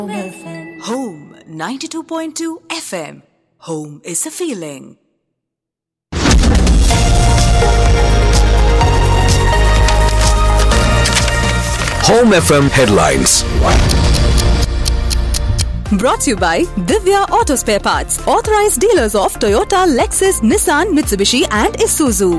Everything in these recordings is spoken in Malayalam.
Home 92.2 FM. Home is a feeling. Home FM headlines. Brought to you by Divya Auto Spare Parts, authorized dealers of Toyota, Lexus, Nissan, Mitsubishi, and Isuzu.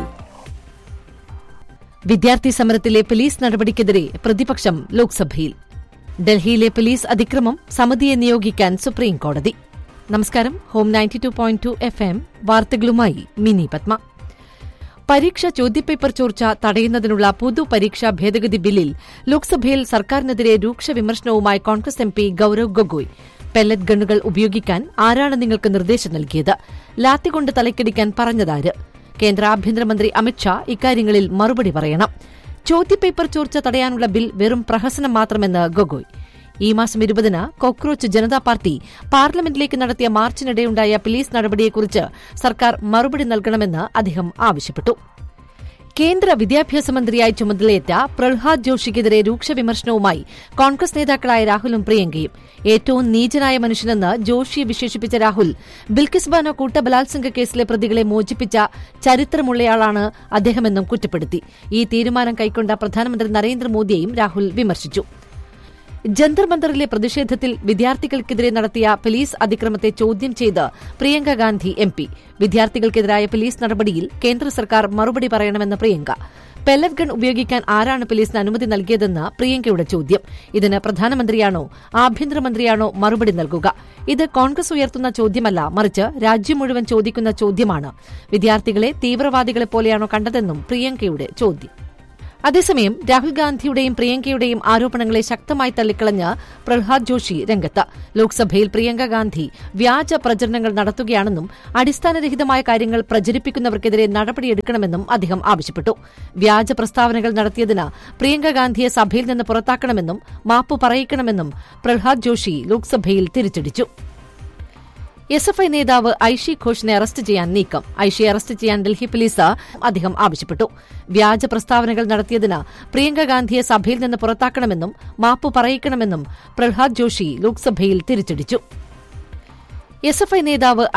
വിദ്യാർത്ഥി സമരത്തിലെ പോലീസ് നടപടിക്കെതിരെ പ്രതിപക്ഷം ലോക്സഭയിൽ ഡൽഹിയിലെ പോലീസ് അതിക്രമം സമിതിയെ നിയോഗിക്കാൻ സുപ്രീം കോടതി നമസ്കാരം ഹോം ninety two point two FM എം വാർത്തകളുമായി മിനി പത്മ പരീക്ഷ ചോദ്യപേപ്പർ ചോർച്ച തടയുന്നതിനുള്ള പൊതുപരീക്ഷാ ഭേദഗതി ബില്ലിൽ ലോക്സഭയിൽ സർക്കാരിനെതിരെ രൂക്ഷ വിമർശനവുമായി Congress M P Gaurav Gogoi pellet ഗണ്ണുകൾ ഉപയോഗിക്കാൻ ആരാണ് നിങ്ങൾക്ക് നിർദ്ദേശം നൽകിയത് ലാത്തികൊണ്ട് തലക്കടിക്കാൻ പറഞ്ഞതാര് കേന്ദ്ര ആഭ്യന്തരമന്ത്രി അമിത്ഷാ ഇക്കാര്യങ്ങളിൽ മറുപടി പറയണം ചോദ്യപേപ്പർ ചോർച്ച തടയാനുള്ള ബിൽ വെറും പ്രഹസനം മാത്രമെന്ന് ഗൊഗോയ് ഈ മാസം ഇരുപതിന് കോക്രോച്ച് ജനതാ പാർട്ടി പാർലമെന്റിലേക്ക് നടത്തിയ മാർച്ചിനിടെയുണ്ടായ പോലീസ് നടപടിയെക്കുറിച്ച് സർക്കാർ മറുപടി നൽകണമെന്ന് അദ്ദേഹം ആവശ്യപ്പെട്ടു കേന്ദ്ര വിദ്യാഭ്യാസ മന്ത്രിയായി ചുമതലയേറ്റ പ്രഹ്ലാദ് ജോഷിക്കെതിരെ രൂക്ഷ വിമർശനവുമായി കോൺഗ്രസ് നേതാക്കളായ രാഹുലും പ്രിയങ്കയും ഏറ്റവും നീചനായ മനുഷ്യനെന്ന് ജോഷിയെ വിശേഷിപ്പിച്ച രാഹുൽ ബിൽക്കിസ് ബാനോ കൂട്ടബലാത്സംഗ കേസിലെ പ്രതികളെ മോചിപ്പിച്ച ചരിത്രമുള്ളയാളാണ് അദ്ദേഹമെന്നും കുറ്റപ്പെടുത്തി ഈ തീരുമാനം കൈക്കൊണ്ട പ്രധാനമന്ത്രി നരേന്ദ്രമോദിയെയും രാഹുൽ വിമർശിച്ചു ജന്തർ മന്ദറിലെ പ്രതിഷേധത്തിൽ വിദ്യാർത്ഥികൾക്കെതിരെ നടത്തിയ പോലീസ് അതിക്രമത്തെ ചോദ്യം ചെയ്ത് പ്രിയങ്ക ഗാന്ധി എം പി വിദ്യാർത്ഥികൾക്കെതിരായ പോലീസ് നടപടിയിൽ കേന്ദ്ര സർക്കാർ മറുപടി പറയണമെന്ന് പ്രിയങ്ക പെല്ലറ്റ് ഗൺ ഉപയോഗിക്കാൻ ആരാണ് പോലീസിന് അനുമതി നൽകിയതെന്ന് പ്രിയങ്കയുടെ ചോദ്യം ഇതിന് പ്രധാനമന്ത്രിയാണോ ആഭ്യന്തരമന്ത്രിയാണോ മറുപടി നൽകുക ഇത് കോൺഗ്രസ് ഉയർത്തുന്ന ചോദ്യമല്ല മറിച്ച് രാജ്യം മുഴുവൻ ചോദിക്കുന്ന ചോദ്യമാണ് വിദ്യാർത്ഥികളെ തീവ്രവാദികളെ പോലെയാണോ കണ്ടതെന്നും പ്രിയങ്കയുടെ ചോദ്യം അതേസമയം രാഹുൽ ഗാന്ധിയുടെയും പ്രിയങ്കയുടെയും ആരോപണങ്ങളെ ശക്തമായി തള്ളിക്കളഞ്ഞ് പ്രഹ്ലാദ് ജോഷി രംഗത്ത് ലോക്സഭയിൽ പ്രിയങ്ക ഗാന്ധി വ്യാജ പ്രചരണങ്ങൾ നടത്തുകയാണെന്നും അടിസ്ഥാനരഹിതമായ കാര്യങ്ങൾ പ്രചരിപ്പിക്കുന്നവർക്കെതിരെ നടപടിയെടുക്കണമെന്നും അദ്ദേഹം ആവശ്യപ്പെട്ടു വ്യാജ പ്രസ്താവനകൾ നടത്തിയതിന് പ്രിയങ്ക ഗാന്ധിയെ സഭയിൽ നിന്ന് പുറത്താക്കണമെന്നും മാപ്പ് പറയിക്കണമെന്നും പ്രഹ്ലാദ് ജോഷി ലോക്സഭയിൽ തിരിച്ചടിച്ചു എസ് എഫ് ഐ നേതാവ് ഐഷി ഘോഷിനെ അറസ്റ്റ് ചെയ്യാൻ നീക്കം ഐഷിയെ അറസ്റ്റ് ചെയ്യാൻ ഡൽഹി പോലീസ് അദ്ദേഹം ആവശ്യപ്പെട്ടു വ്യാജ പ്രസ്താവനകൾ നടത്തിയതിന് പ്രിയങ്ക ഗാന്ധിയെ സഭയിൽ നിന്ന് പുറത്താക്കണമെന്നും മാപ്പ് പറയിക്കണമെന്നും പ്രഹ്ലാദ് ജോഷി ലോക്സഭയിൽ തിരിച്ചടിച്ചു എസ് എഫ് ഐ നേതാവ്